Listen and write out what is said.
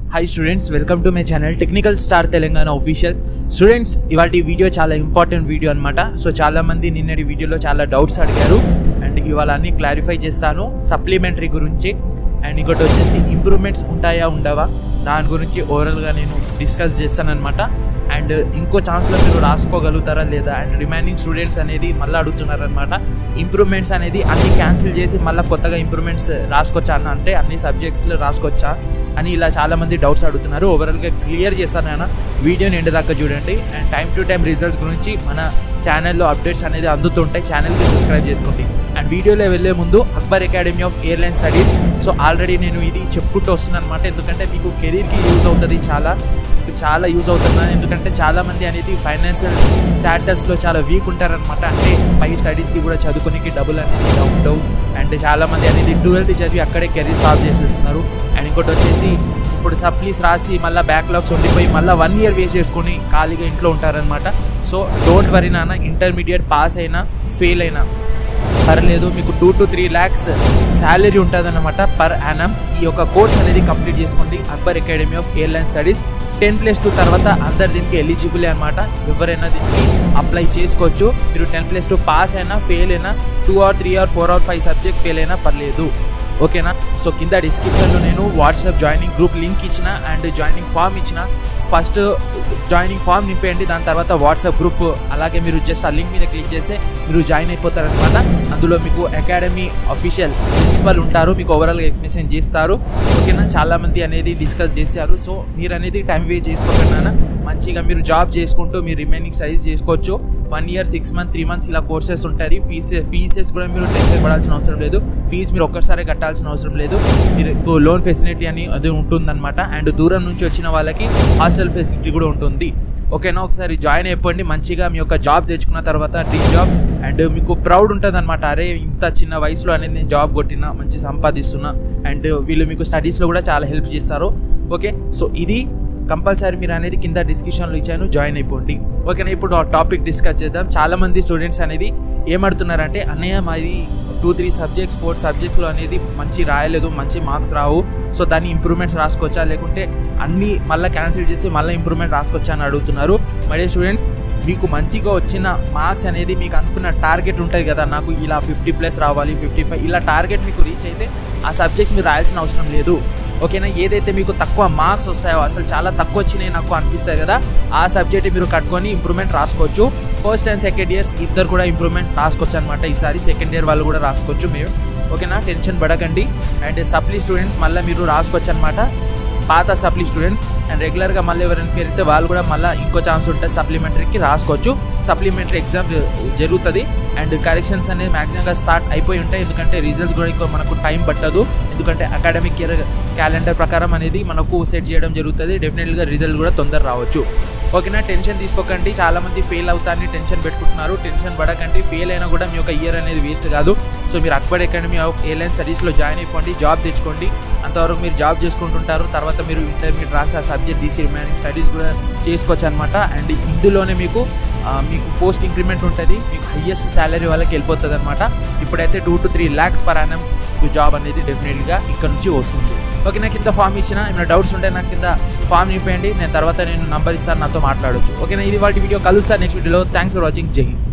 hi students welcome to my channel technical star Telangana official students ఇవాళ video చాలా important video అనమాట so చాలా మంది నిన్నటి వీడియోలో చాలా డౌట్స్ అడిగారు అండ్ ఇవాళ అన్ని క్లారిఫై చేస్తాను సప్లిమెంటరీ గురించి అండ్ ఇంకోటి వచ్చేసి ఇంప్రూవ్మెంట్స్ ఉంటాయా ఉండవా దాని గురించి ఓవరాల్గా నేను డిస్కస్ చేస్తాను అనమాట అండ్ ఇంకో ఛాన్స్లో మీరు రాసుకోగలుగుతారా లేదా అండ్ రిమైనింగ్ స్టూడెంట్స్ అనేది మళ్ళీ అడుగుతున్నారు అనమాట ఇంప్రూవ్మెంట్స్ అనేది అన్ని క్యాన్సిల్ చేసి మళ్ళీ కొత్తగా ఇంప్రూవ్మెంట్స్ రాసుకోవచ్చా అన్న అంటే అన్ని సబ్జెక్ట్స్లో రాసుకోవచ్చా అని ఇలా చాలామంది డౌట్స్ అడుగుతున్నారు ఓవరాల్గా క్లియర్ చేస్తాను నేను వీడియోని ఎండ్ దాకా చూడండి and time to time results గురించి మన ఛానల్లో అప్డేట్స్ అనేది అందుతుంటాయి ఛానల్కి సబ్స్క్రైబ్ చేసుకోండి అండ్ వీడియోలో వెళ్ళే ముందు Akbar academy of airline studies so already నేను ఇది చెప్పుకుంటూ వస్తున్నాను అనమాట ఎందుకంటే మీకు కెరీర్కి యూజ్ అవుతుంది చాలా మీకు చాలా యూజ్ అవుతున్నాను ఎందుకంటే చాలా మంది అనేది ఫైనాన్షియల్ స్టాటస్లో చాలా వీక్ ఉంటారనమాట అంటే పై స్టడీస్కి కూడా చదువుకునేకి డబ్బులు అనేది ఉండవు అండ్ చాలా మంది అనేది ట్వెల్త్ చదివి అక్కడే కెరీర్ స్టాప్ చేసేస్తున్నారు అండ్ ఇంకోటి వచ్చేసి ఇప్పుడు సప్లీస్ రాసి మళ్ళీ బ్యాక్లాగ్స్ ఉండిపోయి మళ్ళీ వన్ ఇయర్ వేస్ట్ చేసుకొని ఖాళీగా ఇంట్లో ఉంటారనమాట సో డోంట్ వరీ నాన్న ఇంటర్మీడియట్ పాస్ అయినా ఫెయిల్ అయినా పర్లేదు మీకు two to three lakhs salary ఉంటుందన్నమాట పర్ యానం ఈ యొక్క కోర్స్ అనేది కంప్లీట్ చేసుకోండి Akbar academy of airline studies ten plus two తర్వాత అందరు దీనికి ఎలిజిబుల్ అనమాట ఎవరైనా దీనికి అప్లై చేసుకోవచ్చు మీరు టెన్ ప్లస్ టూ పాస్ అయినా ఫెయిల్ అయినా two or three or four or five subjects fail అయినా పర్లేదు ఓకేనా సో కింద డిస్క్రిప్షన్లో నేను వాట్సాప్ జాయినింగ్ గ్రూప్ లింక్ ఇచ్చిన అండ్ జాయినింగ్ ఫామ్ ఇచ్చిన ఫస్ట్ జాయినింగ్ ఫామ్ నింపేయండి దాని తర్వాత వాట్సాప్ గ్రూప్ అలాగే మీరు జస్ట్ ఆ లింక్ మీద క్లిక్ చేస్తే మీరు జాయిన్ అయిపోతారనమాట అందులో మీకు అకాడమీ అఫీషియల్ ప్రిన్సిపల్ ఉంటారు మీకు ఓవరాల్గా ఎక్స్ప్లెనేషన్ చేస్తారు ఓకేనా చాలామంది అనేది డిస్కస్ చేశారు సో మీరు అనేది టైం వేస్ట్ చేసుకోకుండా మంచిగా మీరు జాబ్ చేసుకుంటూ మీరు రిమైనింగ్ స్టడీస్ చేసుకోవచ్చు one year six month three months ఇలా కోర్సెస్ ఉంటాయి ఫీస్ ఫీజెస్ కూడా మీరు టెన్షన్ పడాల్సిన అవసరం లేదు ఫీజు మీరు ఒక్కసారి కట్టాల్సిన అవసరం లేదు మీరు లోన్ ఫెసిలిటీ అని అది ఉంటుందన్నమాట అండ్ దూరం నుంచి వచ్చిన వాళ్ళకి హాస్టల్ ఫెసిలిటీ కూడా ఉంటుంది ఓకేనా ఒకసారి జాయిన్ అయిపోండి మంచిగా మీ యొక్క జాబ్ తెచ్చుకున్న తర్వాత డ్రీమ్ జాబ్ అండ్ మీకు ప్రౌడ్ ఉంటుంది అనమాట అరే ఇంత చిన్న వయసులో అనేది నేను జాబ్ కొట్టినా మంచి సంపాదిస్తున్నా అండ్ వీళ్ళు మీకు స్టడీస్లో కూడా చాలా హెల్ప్ చేస్తారు ఓకే సో ఇది కంపల్సరీ మీరు అనేది కింద డిస్క్రిప్షన్లో ఇచ్చాను జాయిన్ అయిపోండి ఓకేనా ఇప్పుడు ఆ టాపిక్ డిస్కస్ చేద్దాం చాలామంది స్టూడెంట్స్ అనేది ఏమడుతున్నారంటే అన్నయ్య మాది టూ త్రీ సబ్జెక్ట్స్ ఫోర్ సబ్జెక్ట్స్లో అనేది మంచి రాయలేదు మంచి మార్క్స్ రావు సో దాన్ని ఇంప్రూవ్మెంట్స్ రాసుకోవచ్చా లేకుంటే అన్నీ మళ్ళీ క్యాన్సిల్ చేసి మళ్ళీ ఇంప్రూవ్మెంట్ రాసుకోవచ్చా అని అడుగుతున్నారు మరి స్టూడెంట్స్ మీకు మంచిగా వచ్చిన మార్క్స్ అనేది మీకు అనుకున్న టార్గెట్ ఉంటుంది కదా నాకు ఇలా ఫిఫ్టీ ప్లస్ రావాలి ఫిఫ్టీ ఫైవ్ ఇలా టార్గెట్ మీకు రీచ్ అయితే ఆ సబ్జెక్ట్స్ మీరు రాయాల్సిన అవసరం లేదు ఓకేనా ఏదైతే మీకు తక్కువ మార్క్స్ వస్తాయో అసలు చాలా తక్కువ వచ్చినాయి నాకు అనిపిస్తాయి కదా ఆ సబ్జెక్ట్ మీరు కట్టుకొని ఇంప్రూవ్మెంట్ రాసుకోవచ్చు ఫస్ట్ అండ్ సెకండ్ ఇయర్స్ ఇద్దరు కూడా ఇంప్రూవ్మెంట్స్ రాసుకోవచ్చు అనమాట ఈసారి సెకండ్ ఇయర్ వాళ్ళు కూడా రాసుకోవచ్చు మీరు ఓకేనా టెన్షన్ పడకండి అండ్ సప్లీ స్టూడెంట్స్ మళ్ళీ మీరు రాసుకోవచ్చు అనమాట పాత సప్లీ స్టూడెంట్స్ అండ్ రెగ్యులర్గా మళ్ళీ ఎవరైనా ఫేర్ అయితే వాళ్ళు కూడా మళ్ళీ ఇంకో ఛాన్స్ ఉంటుంది సప్లిమెంటరీకి రాసుకోవచ్చు సప్లిమెంటరీ ఎగ్జామ్ జరుగుతుంది అండ్ కరెక్షన్స్ అనేది మ్యాక్సిమంగా స్టార్ట్ అయిపోయి ఉంటాయి ఎందుకంటే రిజల్ట్స్ కూడా ఇంకో మనకు టైం పట్టదు ఎందుకంటే అకాడమిక్ ఇయర్ క్యాలెండర్ ప్రకారం అనేది మనకు సెట్ చేయడం జరుగుతుంది డెఫినెట్గా రిజల్ట్ కూడా తొందర రావచ్చు ఓకేనా టెన్షన్ తీసుకోకండి చాలా మంది ఫెయిల్ అవుతారని టెన్షన్ పెట్టుకుంటున్నారు టెన్షన్ పడకండి ఫెయిల్ అయినా కూడా మీ యొక్క ఇయర్ అనేది వేస్ట్ కాదు సో మీరు అక్బర్ అకాడమీ ఆఫ్ ఎయిర్లైన్ స్టడీస్లో జాయిన్ అయిపోండి జాబ్ తెచ్చుకోండి అంతవరకు మీరు జాబ్ చేసుకుంటుంటారు తర్వాత మీరు ఇంటర్మీడియట్ రాసి ఆ సబ్జెక్ట్ తీసి రిమైనింగ్ స్టడీస్ కూడా చేసుకోవచ్చు అనమాట అండ్ ఇందులోనే మీకు మీకు పోస్ట్ ఇంక్రిమెంట్ ఉంటుంది మీకు హయ్యెస్ట్ శాలరీ వాళ్ళకి వెళ్ళిపోతుంది అనమాట ఇప్పుడైతే two to three lakhs per annum మీకు జాబ్ అనేది డెఫినెట్గా ఇక్కడ నుంచి వస్తుంది ఓకే నాకు కింద ఫామ్ ఇచ్చిన ఏమైనా డౌట్స్ ఉంటే నాకు కింద ఫామ్ నింపేయండి నేను తర్వాత నేను నంబర్ ఇస్తాను నాతో మాట్లాడవచ్చు ఓకేనా ఇది వాటి వీడియో కలుస్తాను నెక్స్ట్ వీడియోలో థ్యాంక్స్ ఫర్ వాచింగ్ జై హింద్